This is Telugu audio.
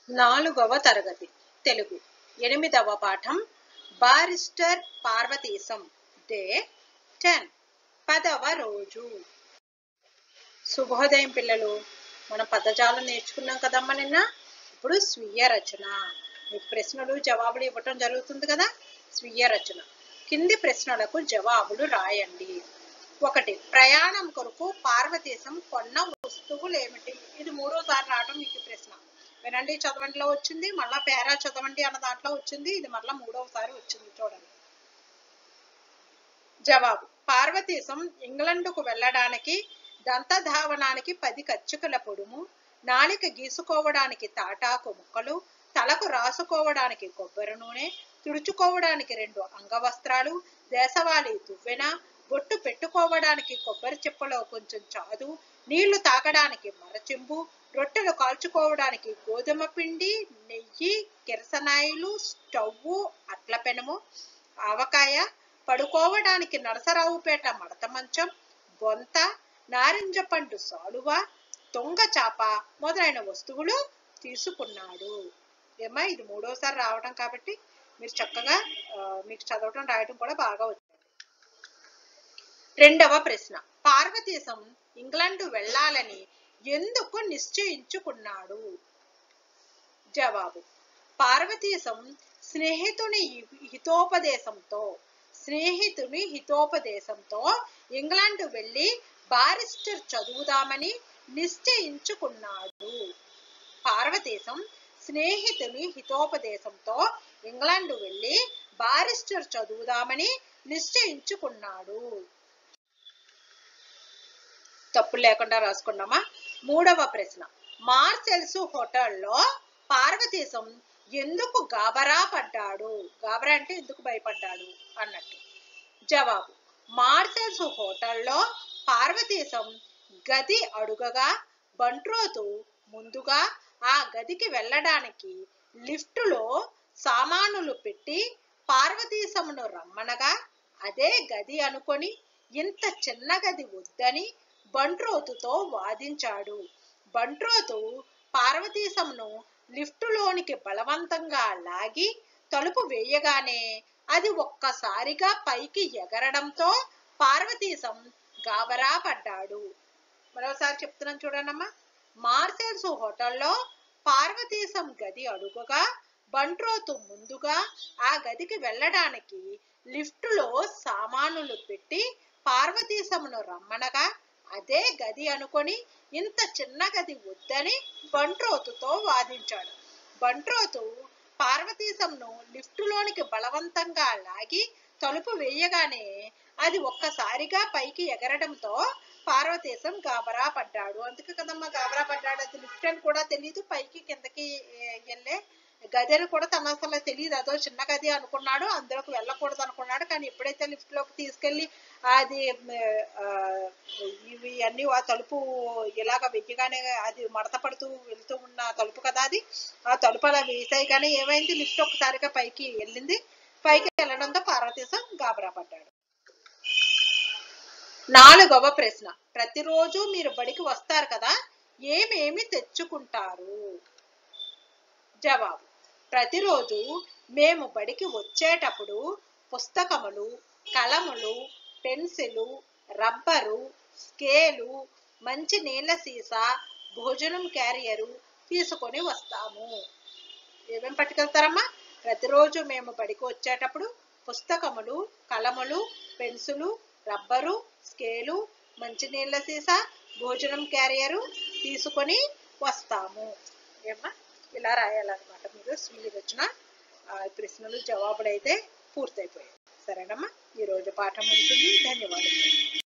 నాలుగవ తరగతి తెలుగు ఎనిమిదవ పాఠం బారిస్టర్ పార్వతీశం డే టెన్ పదవ రోజు శుభోదయం పిల్లలు మనం పదజాలం నేర్చుకున్నాం కదమ్మా నిన్న ఇప్పుడు స్వీయ రచన మీకు ప్రశ్నలు జవాబులు ఇవ్వటం జరుగుతుంది కదా స్వీయ రచన కింది ప్రశ్నలకు జవాబులు రాయండి ఒకటి ప్రయాణం కొరకు పార్వతీశం కొన్న వస్తువులు ఏమిటి ఇది మూడోసారి రావటం మీకు ఈ ప్రశ్న వినండి చదవండిలో వచ్చింది మళ్ళా పేరా చదవండి అన్న దాంట్లో వచ్చింది ఇది మళ్ళా మూడవసారి వచ్చింది చూడండి జవాబు పార్వతీశం ఇంగ్లండుకు వెళ్ళడానికి దంతధావనానికి పది కచ్చుకల పొడుము నాలిక గీసుకోవడానికి తాటాకు ముక్కలు తలకు రాసుకోవడానికి కొబ్బరి నూనె తుడుచుకోవడానికి రెండు అంగవస్త్రాలు దేశవాళీ దువ్వెన బొట్టు పెట్టుకోవడానికి కొబ్బరి చిప్పలో కొంచెం చాదు నీళ్లు తాగడానికి మరచెంబు రొట్టెలు కాల్చుకోవడానికి గోధుమ పిండి నెయ్యి కిరసనాయిలు స్టవ్వు అట్ల పెనము ఆవకాయ పడుకోవడానికి నరసరావుపేట మడత మంచం బొంత నారింజ పండు సాలువ దొంగ చాప మొదలైన వస్తువులు తీసుకున్నాడు ఏమా ఇది మూడోసారి రావడం కాబట్టి మీరు చక్కగా ఆ, మీకు చదవటం రాయటం కూడా బాగా వచ్చింది రెండవ ప్రశ్న పార్వతీశం ఇంగ్లాండ్ వెళ్ళాలని ఎందుకు నిశ్చయించుకున్నాడు జవాబు పార్వతీశం స్నేహితుని హితోపదేశంతో స్నేహితుని హితోపదేశంతో ఇంగ్లాండ్ వెళ్ళి బారిస్టర్ చదువుదామని నిశ్చయించుకున్నాడు పార్వతీశం స్నేహితుని హితోపదేశంతో ఇంగ్లాండ్ వెళ్ళి బారిస్టర్ చదువుదామని నిశ్చయించుకున్నాడు తప్పు లేకుండా రాసుకున్నామా మూడవ ప్రశ్న మార్సెల్స్ హోటల్లో పార్వతీశం ఎందుకు గాబరా పడ్డాడు గాబరా అంటే ఎందుకు భయపడ్డాడు అన్నట్టు జవాబు మార్సెల్స్ హోటల్లో పార్వతీశం గది అడుగగా బంట్రోతు ముందుగా ఆ గదికి వెళ్ళడానికి లిఫ్టులో సామానులు పెట్టి పార్వతీశమును రమ్మనగా అదే గది అనుకొని ఇంత చిన్న గది వద్దని బంట్రోతుతో వాదించాడు బంట్రోతు పార్వతీశమును లిఫ్టులోనికి బలవంతంగా లాగి తలుపు వేయగానే అది ఒక్కసారిగా పైకి ఎగరడంతో పార్వతీశం గాబరా పడ్డాడు మరోసారి చెప్తున్నాను చూడండమ్మా మార్సెల్స్ హోటల్లో పార్వతీశం గది అడుగుగా బంట్రోతు ముందుగా ఆ గదికి వెళ్ళడానికి లిఫ్టులో సామానులు పెట్టి పార్వతీశమును రమ్మనగా అదే గది అనుకొని ఇంత చిన్న గది వద్దని బంట్రోతుతో వాదించాడు బంట్రోతు పార్వతీశంను లిఫ్టులోనికి బలవంతంగా లాగి తలుపు వేయగానే అది ఒక్కసారిగా పైకి ఎగరడంతో పార్వతీశం గాబరా పడ్డాడు అందుకే కదమ్మా గాబరా పడ్డాడు అది లిఫ్ట్ అని కూడా తెలియదు పైకి కిందకి ఏ, వెళ్ళే గది అని కూడా తన అసలు తెలియదు అదో చిన్న గది అనుకున్నాడు అందులోకి వెళ్ళకూడదు అనుకున్నాడు కానీ ఎప్పుడైతే లిఫ్ట్ లోకి తీసుకెళ్లి అది ఆ, ఇవి అన్ని ఆ తలుపు ఇలాగ వెయ్యగానే అది మడత పడుతూ వెళ్తూ ఉన్న తలుపు కదా అది ఆ తలుపు అలా వేసాయి కానీ ఏమైంది లిఫ్ట్ ఒకసారిగా పైకి వెళ్ళింది పైకి వెళ్ళడంతో పార్వతీశం గాబరా పడ్డాడు నాలుగవ ప్రశ్న ప్రతిరోజు మీరు బడికి వస్తారు కదా ఏమేమి తెచ్చుకుంటారు జవాబు ప్రతిరోజు మేము బడికి వచ్చేటప్పుడు పుస్తకములు కలములు పెన్సిలు రబ్బరు స్కేలు మంచి నీళ్ళ సీసా భోజనం క్యారియరు తీసుకొని వస్తాము ఏమేం పట్టుకెళ్తారమ్మా ప్రతిరోజు మేము బడికి వచ్చేటప్పుడు పుస్తకములు కలములు పెన్సులు రబ్బరు స్కేలు మంచినీళ్ళ సీసా భోజనం క్యారియరు తీసుకొని వస్తాము ఏమ్మా ఇలా రాయాలన్నమాట మీరు స్వీయ రచన ఆ, ప్రశ్నలు జవాబులు అయితే పూర్తయిపోయాయి సరేనమ్మా ఈరోజు పాఠం ఉంటుంది ధన్యవాదాలు